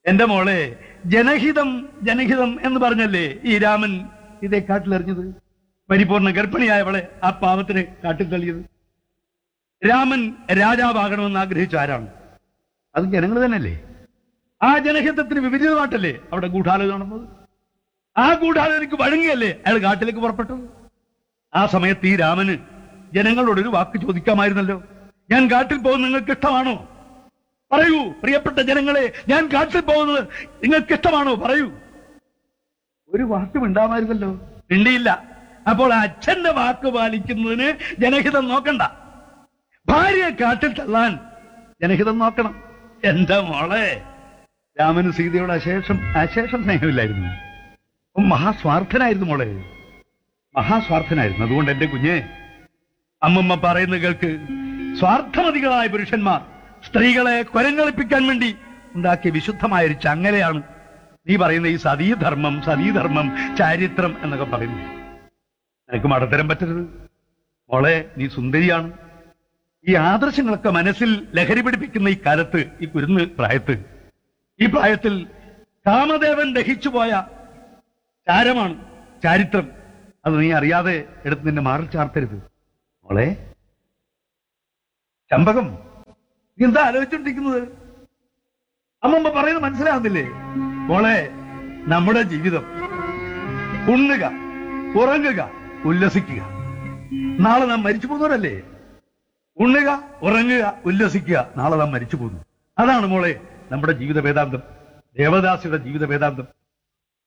എന്റെ മോളെ ജനഹിതം ജനഹിതം എന്ന് പറഞ്ഞല്ലേ ഈ രാമൻ ഇതേ കാട്ടിലെറിഞ്ഞത് പരിപൂർണ ഗർഭിണിയായവളെ ആ പാവത്തിന് കാട്ടിൽ തള്ളിയത് രാമൻ രാജാവാകണമെന്ന് ആഗ്രഹിച്ച ആരാണ് അത് ജനങ്ങൾ തന്നെയല്ലേ ആ ജനഹിതത്തിന് വിപരീതമായിട്ടല്ലേ അവിടെ ഗൂഢാലോചന നടന്നത് ആ ഗൂഢാലോചനയ്ക്ക് വഴങ്ങിയല്ലേ അയാൾ കാട്ടിലേക്ക് പുറപ്പെട്ടത് ആ സമയത്ത് ഈ രാമന് ജനങ്ങളോട് ഒരു വാക്ക് ചോദിക്കാമായിരുന്നല്ലോ ഞാൻ കാട്ടിൽ പോകുന്നത് നിങ്ങൾക്ക് ഇഷ്ടമാണോ പറയൂ പ്രിയപ്പെട്ട ജനങ്ങളെ ഞാൻ കാട്ടിൽ പോകുന്നത് നിങ്ങൾക്ക് ഇഷ്ടമാണോ പറയൂ ഒരു വാക്കും ഉണ്ടാമായിരുന്നല്ലോ മിണ്ടിയില്ല അപ്പോൾ അച്ഛന്റെ വാക്ക് പാലിക്കുന്നതിന് ജനഹിതം നോക്കണ്ട ഭാര്യയെ കാട്ടിൽ തള്ളാൻ ജനഹിതം നോക്കണം എന്റെ മോളെ രാമന് സീതയോട് അശേഷം അശേഷം സ്നേഹമില്ലായിരുന്നു അവൻ മഹാസ്വാർത്ഥനായിരുന്നു മോളെ മഹാസ്വാർത്ഥനായിരുന്നു അതുകൊണ്ട് എന്റെ കുഞ്ഞെ അമ്മമ്മ പറയുന്ന കേൾക്ക് സ്വാർത്ഥമതികളായ പുരുഷന്മാർ സ്ത്രീകളെ കൊരങ്ങളിപ്പിക്കാൻ വേണ്ടി ഉണ്ടാക്കിയ വിശുദ്ധമായ ഒരു ചങ്ങലയാണ് നീ പറയുന്ന ഈ സതീധർമ്മം സതീധർമ്മം ചാരിത്രം എന്നൊക്കെ പറയുന്നു നിനക്ക് മടത്തരം പറ്റരുത് മോളെ നീ സുന്ദരിയാണ് ഈ ആദർശങ്ങളൊക്കെ മനസ്സിൽ ലഹരി പിടിപ്പിക്കുന്ന ഈ കാലത്ത് ഈ കുരുന്ന് പ്രായത്ത് ഈ പ്രായത്തിൽ കാമദേവൻ ദഹിച്ചുപോയ ചാരമാണ് ചാരിത്രം അത് നീ അറിയാതെ എടുത്ത് നിന്നെ മാറി ചാർത്തരുത് മോളെ ചമ്പകം നീ എന്താ ആലോചിച്ചോണ്ടിരിക്കുന്നത് അമ്മമ്മ പറയുന്നത് മനസ്സിലാവുന്നില്ലേ മോളെ നമ്മുടെ ജീവിതം ഉണ്ണുക ഉറങ്ങുക ഉല്ലസിക്കുക നാളെ നാം മരിച്ചു പോകുന്നവരല്ലേ ഉണ്ണുക ഉറങ്ങുക ഉല്ലസിക്കുക നാളെ നാം മരിച്ചു പോകുന്നു അതാണ് മോളെ നമ്മുടെ ജീവിത വേദാന്തം ദേവദാസിയുടെ ജീവിത വേദാന്തം